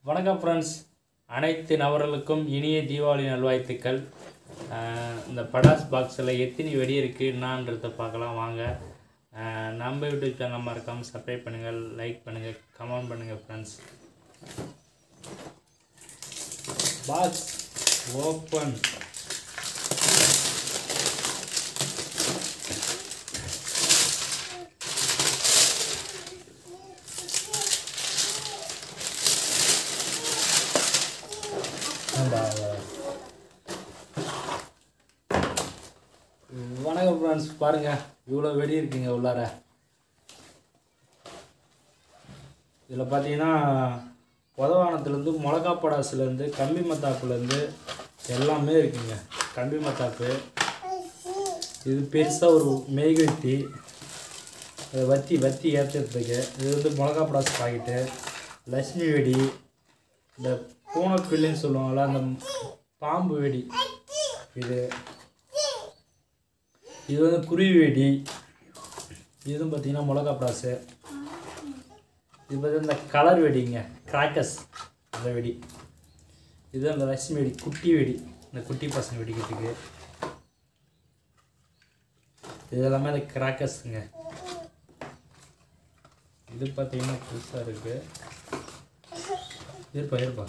வணக்கம் ஃப்ரெண்ட்ஸ் அனைத்து நபர்களுக்கும் இனிய தீபாவளி நல்வாழ்த்துக்கள் ஆஹ் இந்த படாஸ் பாக்ஸில் எத்தனை வெடி இருக்குது என்னான்றதை பார்க்கலாம் வாங்க ஆஹ் நம்ம யூடியூப் சேனல் மறக்காமல் சப்ஸ்கிரைப் பண்ணுங்கள் லைக் பண்ணுங்கள் கமெண்ட் பண்ணுங்கள் ஃப்ரெண்ட்ஸ் பாக்ஸ் ஓப்பன் வணக்கம் ஃப்ரெண்ட்ஸ் பாருங்கள் இவ்வளோ வெடி இருக்குங்க உள்ளார இதில் பார்த்தீங்கன்னா உதவானத்துலேருந்து மிளகா படாசுலேருந்து கம்பி மத்தாப்புலேருந்து எல்லாமே இருக்குங்க கம்பி மத்தாப்பு இது பெருசாக ஒரு மெய்கட்டி அதை வத்தி வத்தி ஏற்றுறதுக்கு இது வந்து மிளகா படாசு பாக்கெட்டு லட்சுமி வெடி இந்த பூனை பில்லுன்னு சொல்லுவாங்கள்ல அந்த பாம்பு வெடி இது இது வந்து குருவி வெடி இதுவும் பார்த்தீங்கன்னா மிளகா பிராஸு இது பார்த்தீங்கன்னா இந்த கலர் வெடிங்க கிராக்கர்ஸ் அந்த வெடி இது அந்த லட்சுமி வெடி குட்டி வெடி இந்த குட்டி பசங்க வெடிக்கிறதுக்கு இது எல்லாமே அந்த கிராக்கர்ஸுங்க இது பார்த்தீங்கன்னா புதுசாக இருக்குது இருப்பா இருப்பா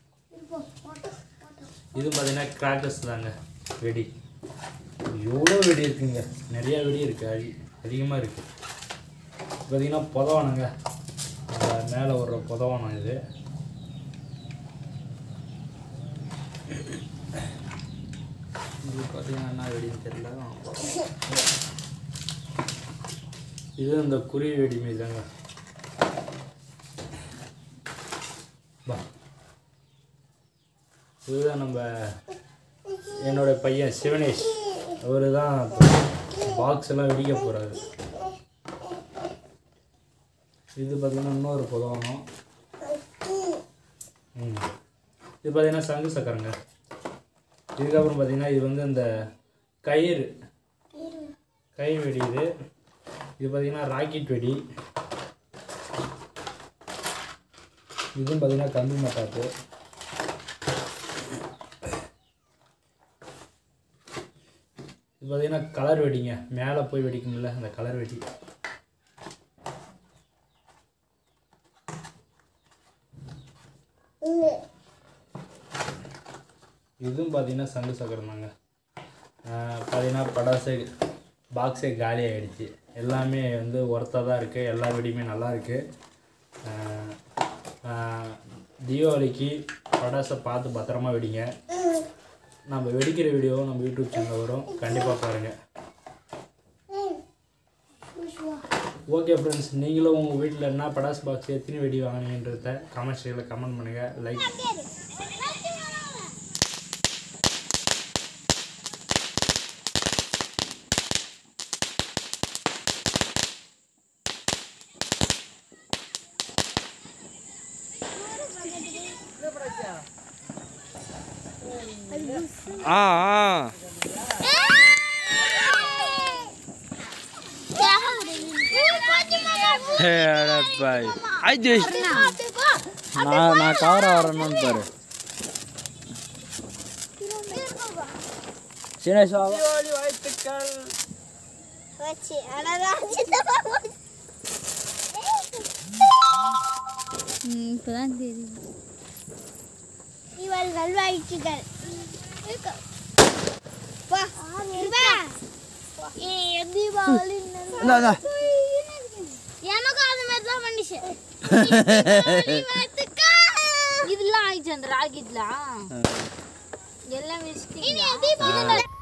இது பார்த்தீங்கன்னா கிராக்கர்ஸ் தாங்க வெடி எவ்வளோ வெடி இருக்குங்க நிறையா வெடி இருக்குது அதி அதிகமாக இருக்குது பார்த்தீங்கன்னா புதவானங்க மேலே வர்ற புதவானம் இது இது பார்த்தீங்கன்னா என்ன வெடின்னு தெரியல இது இந்த குருவி வெடி மீது தாங்க வா இதுதான் நம்ம என்னோட பையன் சிவனேஷ் அவர் தான் பாக்ஸ் எல்லாம் வெடிக்க போகிறாரு இது பார்த்தீங்கன்னா இன்னொரு புதவனம் ம் இது பார்த்தீங்கன்னா சங்கு சக்கரங்க இதுக்கப்புறம் பார்த்தீங்கன்னா இது வந்து இந்த கயிறு கை வெடி இது இது பார்த்தீங்கன்னா ராக்கெட் வெடி இதுவும் பார்த்தீங்கன்னா கம்பி மட்டாப்பு இது பார்த்தீங்கன்னா கலர் வெடிங்க மேலே போய் வெடிக்கும்ல அந்த கலர் வெடி இதுவும் பார்த்தீங்கன்னா சங்கு சக்கரம் தாங்க பார்த்தீங்கன்னா படாசு பாக்ஸே காலி ஆகிடுச்சு எல்லாமே வந்து ஒர்த்தாக தான் இருக்குது எல்லா வெடியுமே நல்லா இருக்குது தீபாவளிக்கு படாசை பார்த்து பத்திரமா வெடிங்க நம்ம வெடிக்கிற வீடியோ நம்ம யூடியூப் சேனலில் வரும் கண்டிப்பாக பாருங்கள் ஓகே ஃப்ரெண்ட்ஸ் நீங்களும் உங்கள் வீட்டில் என்ன படாஸ் பாக்ஸ் எத்தனை வெடி வாங்கினீங்கன்றத கமெண்ட் செக்ஷனில் கமெண்ட் பண்ணுங்கள் லைக் ஆ ஆ ஹே அட பாய் ஐஜி நான் நான் கவர வரணும்னு பாரு சினேஷ் வா இப்பதான் தெரியும் இவள் நல்வாழ்த்துக்கள் வா, வா. ஏ, தீபாவளி நல்- இந்தா, இந்தா. எனக்கும் அது மாதிரி தான் பண்ணிச்சு இதெல்லாம் ஆயிடுச்சு அந்த ராக்கெட்லாம் எல்லாம் வச்சுட்டீங்களா தீபாவளி